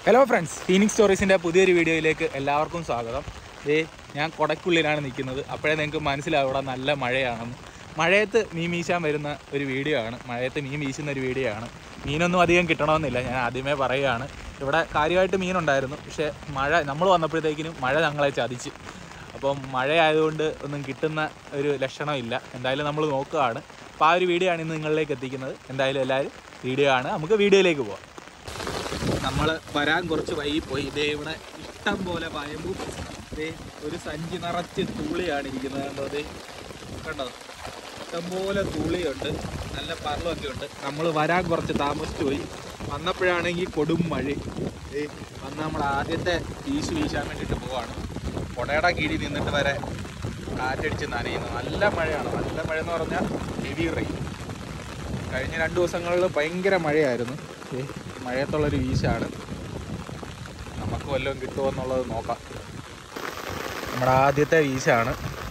Hello friends Phoenix സ്റ്റോറീസിൻ്റെ പുതിയൊരു വീഡിയോയിലേക്ക് എല്ലാവർക്കും സ്വാഗതം ദേ ഞാൻ കൊടക്കുള്ളിലാണ് നിൽക്കുന്നത് അപ്പോഴേ നിങ്ങൾക്ക് മനസ്സിലാവും ഇവിടെ നല്ല മഴയാണെന്ന് മഴയത്ത് മീൻ വീശാൻ വരുന്ന ഒരു വീഡിയോ ആണ് മഴയത്ത് മീൻ വീശുന്ന ഒരു വീഡിയോ ആണ് മീനൊന്നും അധികം കിട്ടണമെന്നില്ല ഞാൻ ആദ്യമേ പറയുകയാണ് ഇവിടെ കാര്യമായിട്ട് മീനുണ്ടായിരുന്നു പക്ഷേ മഴ നമ്മൾ വന്നപ്പോഴത്തേക്കിനും മഴ ഞങ്ങളെ ചതിച്ച് അപ്പം മഴയായതുകൊണ്ട് ഒന്നും കിട്ടുന്ന ഒരു ലക്ഷണമില്ല എന്തായാലും നമ്മൾ നോക്കുകയാണ് അപ്പോൾ ആ ഒരു വീഡിയോ ആണ് ഇന്ന് നിങ്ങളിലേക്ക് എത്തിക്കുന്നത് എന്തായാലും എല്ലാവരും വീഡിയോ ആണ് നമുക്ക് വീഡിയോയിലേക്ക് പോവാം നമ്മൾ വരാൻ കുറച്ച് വൈകിപ്പോയി ഇതേ ഇവിടെ ഇഷ്ടം പോലെ വയമ്പും ഇതേ ഒരു സഞ്ചി നിറച്ച് തൂളിയാണ് ഇരിക്കുന്നത് കണ്ടോ അതേ കണ്ടോ ഇഷ്ടംപോലെ തൂളിയുണ്ട് നല്ല പറലൊക്കെ ഉണ്ട് നമ്മൾ വരാൻ കുറച്ച് താമസിച്ചു പോയി വന്നപ്പോഴാണെങ്കിൽ കൊടും മഴ ഏ വന്ന് നമ്മൾ ആദ്യത്തെ വീശ് വീശാൻ വേണ്ടിയിട്ട് പോവാണ് കൊടയുടെ കീഴിൽ നിന്നിട്ട് വരെ കാറ്റടിച്ച് നനയുന്നു നല്ല മഴയാണ് നല്ല മഴ എന്ന് പറഞ്ഞാൽ ഹെവി റെയിൻ കഴിഞ്ഞ രണ്ട് ദിവസങ്ങളിൽ ഭയങ്കര മഴയായിരുന്നു ഏ, ഈ മഴയത്തുള്ളൊരു വീശാണ് നമുക്ക് വല്ലതും കിട്ടുമോ എന്നുള്ളത് നോക്കാം നമ്മുടെ ആദ്യത്തെ വീശാണ്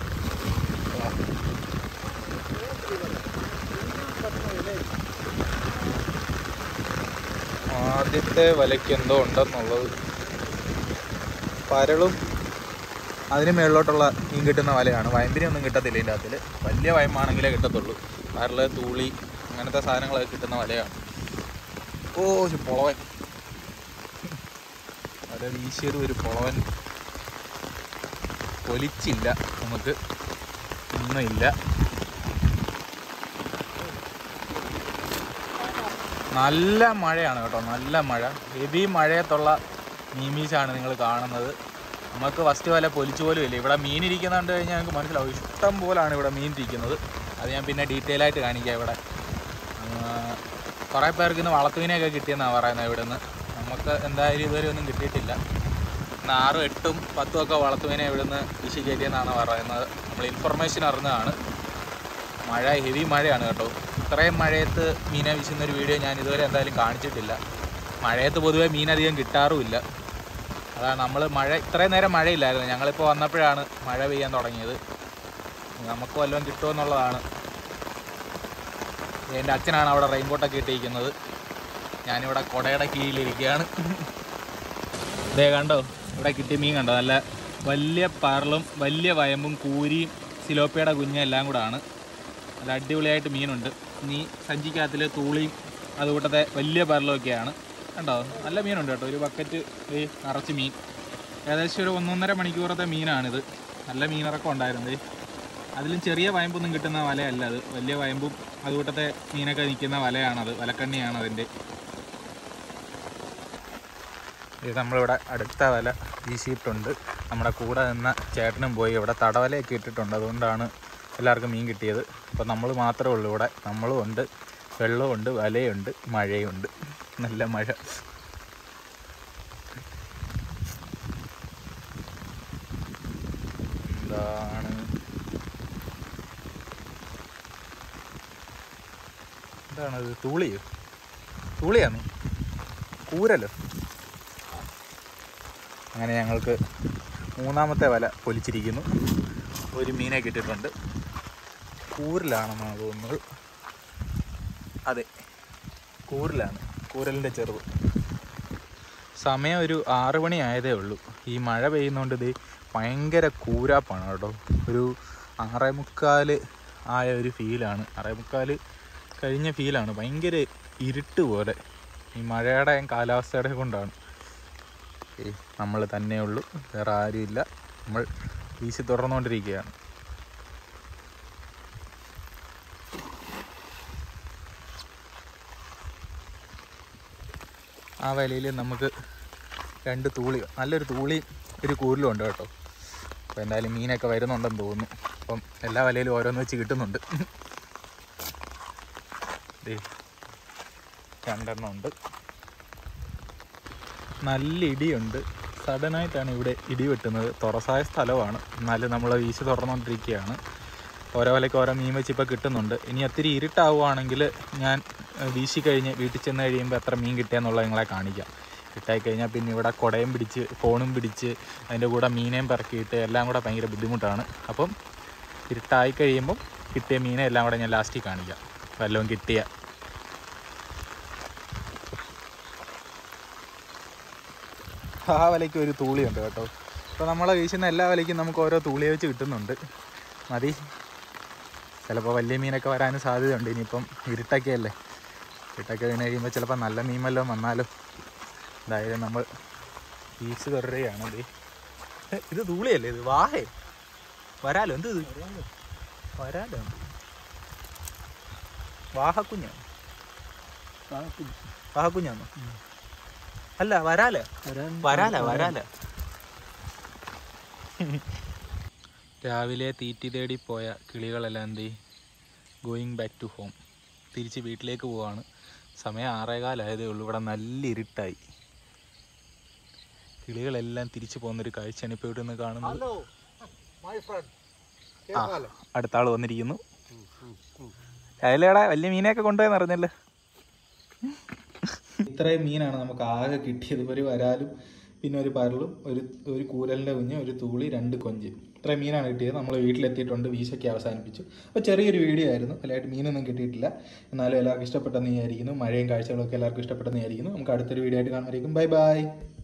ആദ്യത്തെ വലയ്ക്ക് എന്തോ ഉണ്ടെന്നുള്ളത് പരളും അതിന് മേളിലോട്ടുള്ള മീൻ കിട്ടുന്ന വലയാണ് വയമ്പിനൊന്നും കിട്ടത്തില്ല ഇതിൻ്റെ അകത്തിൽ വലിയ വയമ്പാണെങ്കിലേ കിട്ടത്തുള്ളൂ പരല് തൂളി അങ്ങനത്തെ സാധനങ്ങളൊക്കെ കിട്ടുന്ന വലയാണ് ഓ ഒരു പൊളവൻ വല വീശിയത് ഒരു പൊളവൻ പൊലിച്ചില്ല നമുക്ക് ഒന്നുമില്ല നല്ല മഴയാണ് കേട്ടോ നല്ല മഴ ഹെവി മഴയത്തുള്ള മീമീസാണ് നിങ്ങൾ കാണുന്നത് നമുക്ക് ഫസ്റ്റ് വല പൊലിച്ചു പോലും ഇല്ല ഇവിടെ മീൻ ഇരിക്കുന്ന കണ്ടു കഴിഞ്ഞാൽ നമുക്ക് മനസ്സിലാവും ഇഷ്ടം പോലാണ് ഇവിടെ മീൻ ഇരിക്കുന്നത് അത് ഞാൻ പിന്നെ ഡീറ്റെയിൽ ആയിട്ട് കാണിക്കാം ഇവിടെ കുറേ പേർക്ക് ഇന്ന് വളത്തുമീനെയൊക്കെ കിട്ടിയെന്നാണ് പറയുന്നത് ഇവിടെ നിന്ന് നമുക്ക് എന്തായാലും ഇതുവരെ ഒന്നും കിട്ടിയിട്ടില്ല ഇന്ന് ആറും എട്ടും പത്തും ഒക്കെ വളത്തുമീനെ ഇവിടെ നിന്ന് വീശി കയറ്റിയെന്നാണ് പറയുന്നത് നമ്മൾ ഇൻഫർമേഷൻ അറിഞ്ഞതാണ് മഴ ഹെവി മഴയാണ് കേട്ടോ ഇത്രയും മഴയത്ത് മീനെ വീശുന്ന ഒരു വീഡിയോ ഞാൻ ഇതുവരെ എന്തായാലും കാണിച്ചിട്ടില്ല മഴയത്ത് പൊതുവേ മീൻ അധികം കിട്ടാറുമില്ല അതാണ് നമ്മൾ മഴ ഇത്രയും നേരം മഴയില്ലായിരുന്നു ഞങ്ങളിപ്പോൾ വന്നപ്പോഴാണ് മഴ പെയ്യാൻ തുടങ്ങിയത് നമുക്ക് വല്ലതും കിട്ടുമെന്നുള്ളതാണ് എൻ്റെ അച്ഛനാണ് അവിടെ റെയിൻകോട്ടൊക്കെ ഇട്ടിരിക്കുന്നത് ഞാനിവിടെ കുടയുടെ കീഴിലിരിക്കുകയാണ് ഇതേ കണ്ടോ ഇവിടെ കിട്ടിയ മീൻ കണ്ടോ നല്ല വലിയ പറളും വലിയ വയമ്പും കൂരിയും സിലോപ്പിയുടെ കുഞ്ഞും എല്ലാം കൂടെ ആണ് നല്ല അടിപൊളിയായിട്ട് മീനുണ്ട് ഇനി സഞ്ചിക്കകത്തിൽ തൂളിയും അതുകൂട്ടത്തെ വലിയ പറലൊക്കെയാണ് കണ്ടോ നല്ല മീനുണ്ട് കേട്ടോ ഒരു ബക്കറ്റ് ദേ നിറച്ച് മീൻ ഏകദേശം ഒരു ഒന്നൊന്നര മണിക്കൂറത്തെ മീനാണിത് നല്ല മീനിറക്കം ഉണ്ടായിരുന്നു ദേ. അതിലും ചെറിയ വയമ്പൊന്നും കിട്ടുന്ന വലയല്ല അത് വലിയ വയമ്പും അതുകൂട്ടത്തെ മീനൊക്കെ നിൽക്കുന്ന വലയാണത് വലക്കണ്ണിയാണ് അതിൻ്റെ ഇത് നമ്മളിവിടെ അടുത്ത വല വീശിയിട്ടുണ്ട് നമ്മുടെ കൂടെ നിന്ന ചേട്ടനും പോയി ഇവിടെ തടവലയൊക്കെ ഇട്ടിട്ടുണ്ട് അതുകൊണ്ടാണ് എല്ലാവർക്കും മീൻ കിട്ടിയത് അപ്പോൾ നമ്മൾ മാത്രമേ ഉള്ളൂ ഇവിടെ നമ്മളും ഉണ്ട് വെള്ളമുണ്ട് വലയുണ്ട് മഴയുണ്ട് നല്ല മഴ എന്താണ് എന്താണത് തൂളിയോ തൂളിയാണോ കൂരല്ലോ അങ്ങനെ ഞങ്ങൾക്ക് മൂന്നാമത്തെ വല പൊലിച്ചിരിക്കുന്നു ഒരു മീനെ കിട്ടിയിട്ടുണ്ട് കൂരിലാണെന്നാണ് തോന്നുന്നത് അതെ കൂരിലാണ് കൂരലിൻ്റെ ചെറുത് സമയം ഒരു ആറ് മണി ആയതേ ഉള്ളൂ ഈ മഴ പെയ്യുന്നതുകൊണ്ട് ഇത് ഭയങ്കര കൂരാപ്പാണ് കേട്ടോ ഒരു ആറേ മുക്കാൽ ആയ ഒരു ഫീലാണ് ആറേ മുക്കാൽ കഴിഞ്ഞ ഫീലാണ് ഭയങ്കര ഇരുട്ട് പോലെ ഈ മഴയുടെ കാലാവസ്ഥയുടെ കൊണ്ടാണ് നമ്മൾ തന്നെ ഉള്ളൂ വേറെ ആരുമില്ല നമ്മൾ വീശി തുടർന്നുകൊണ്ടിരിക്കുകയാണ് ആ വലയിൽ നമുക്ക് രണ്ട് തൂളി നല്ലൊരു തൂളി ഒരു കൂരിലും ഉണ്ട് കേട്ടോ അപ്പോൾ എന്തായാലും മീനൊക്കെ വരുന്നുണ്ടെന്ന് തോന്നുന്നു അപ്പം എല്ലാ വലയിലും ഓരോന്ന് വെച്ച് കിട്ടുന്നുണ്ട് ദേ, രണ്ടെണ്ണം ഉണ്ട് നല്ല ഇടിയുണ്ട് സഡനായിട്ടാണ് ഇവിടെ ഇടി വെട്ടുന്നത് തുറസായ സ്ഥലമാണ് എന്നാലും നമ്മൾ വീശി തുറന്നുകൊണ്ടിരിക്കുകയാണ് ഓരോ വലയ്ക്ക് ഓരോ മീൻ വെച്ച് ഇപ്പോൾ കിട്ടുന്നുണ്ട് ഇനി ഒത്തിരി ഇരുട്ടാവുകയാണെങ്കിൽ ഞാൻ ഏഹ്, വീശി കഴിഞ്ഞ് വീട്ടിൽ ചെന്ന് കഴിയുമ്പോൾ എത്ര മീൻ കിട്ടിയെന്നുള്ളത് നിങ്ങളെ കാണിക്കാം കിട്ടായി കഴിഞ്ഞാൽ പിന്നെ ഇവിടെ കുടയും പിടിച്ച് ഫോണും പിടിച്ച് അതിൻ്റെ കൂടെ മീനേയും പെറക്കിയിട്ട് എല്ലാം കൂടെ ഭയങ്കര ബുദ്ധിമുട്ടാണ് അപ്പം ഇരുട്ടായി കഴിയുമ്പം കിട്ടിയ മീനെ എല്ലാം കൂടെ ഞാൻ ലാസ്റ്റിൽ കാണിക്കാം വല്ലതും കിട്ടിയ ആ വലയ്ക്ക് ഒരു തൂളിയുണ്ട് കേട്ടോ അപ്പോൾ നമ്മൾ വീശുന്ന എല്ലാ വലയ്ക്കും നമുക്ക് ഓരോ തൂളി വെച്ച് കിട്ടുന്നുണ്ട് മതി ചിലപ്പോൾ വലിയ മീനൊക്കെ വരാനും സാധ്യതയുണ്ട് ഇനിയിപ്പം ഇരുട്ടൊക്കെ അല്ലേ ഇരുട്ടൊക്കെ വീണ് കഴിയുമ്പോൾ ചിലപ്പോൾ നല്ല മീൻ വല്ലതും വന്നാലോ എന്തായാലും നമ്മൾ വീശ് കയറുകയാണ് ഇത് ഇത് തൂളിയല്ലേ ഇത് വാഹേ വരാലോ എന്ത് ഇത് വരാലോ വാഹക്കുഞ്ഞാണ് വാഹക്കുഞ്ഞാണോ അല്ല വരാല വരാല വരാല രാവിലെ തീറ്റി തേടി പോയ കിളികളെല്ലാം എന്ത് ഗോയിങ് ബാക്ക് ടു ഹോം തിരിച്ച് വീട്ടിലേക്ക് പോവാണ് സമയം ആറേകാലായതേ ഉള്ളൂ ഇവിടെ നല്ല ഇരുട്ടായി കിളികളെല്ലാം തിരിച്ചു പോകുന്നൊരു കാഴ്ചയാണ് ഇപ്പോൾ ഇവിടെ നിന്ന് കാണുന്നത് ആ അടുത്ത ആൾ വന്നിരിക്കുന്നു അതിലേടാ വലിയ മീനെയൊക്കെ കൊണ്ടുപോയെന്ന് അറിഞ്ഞല്ലോ ഇത്രയും മീനാണ് നമുക്ക് ആകെ കിട്ടിയത് ഒരു വരാലും പിന്നെ ഒരു പരലും ഒരു ഒരു കൂരലിൻ്റെ കുഞ്ഞ് ഒരു തൂളി രണ്ട് കൊഞ്ച് ഇത്രയും മീനാണ് കിട്ടിയത് നമ്മൾ വീട്ടിലെത്തിയിട്ടുണ്ട് വീശൊക്കെ അവസാനിപ്പിച്ചു അപ്പോൾ ചെറിയൊരു വീഡിയോ ആയിരുന്നു വലുതായിട്ട് മീനൊന്നും കിട്ടിയിട്ടില്ല എന്നാലും എല്ലാവർക്കും ഇഷ്ടപ്പെട്ടെന്ന് വിചാരിക്കുന്നു മഴയും കാഴ്ചകളൊക്കെ എല്ലാവർക്കും ഇഷ്ടപ്പെട്ടെന്ന് വിചാരിക്കുന്നു നമുക്ക് അടുത്തൊരു വീഡിയോ ആയിട്ട് കാണുമായിരിക്കും ബൈ ബൈ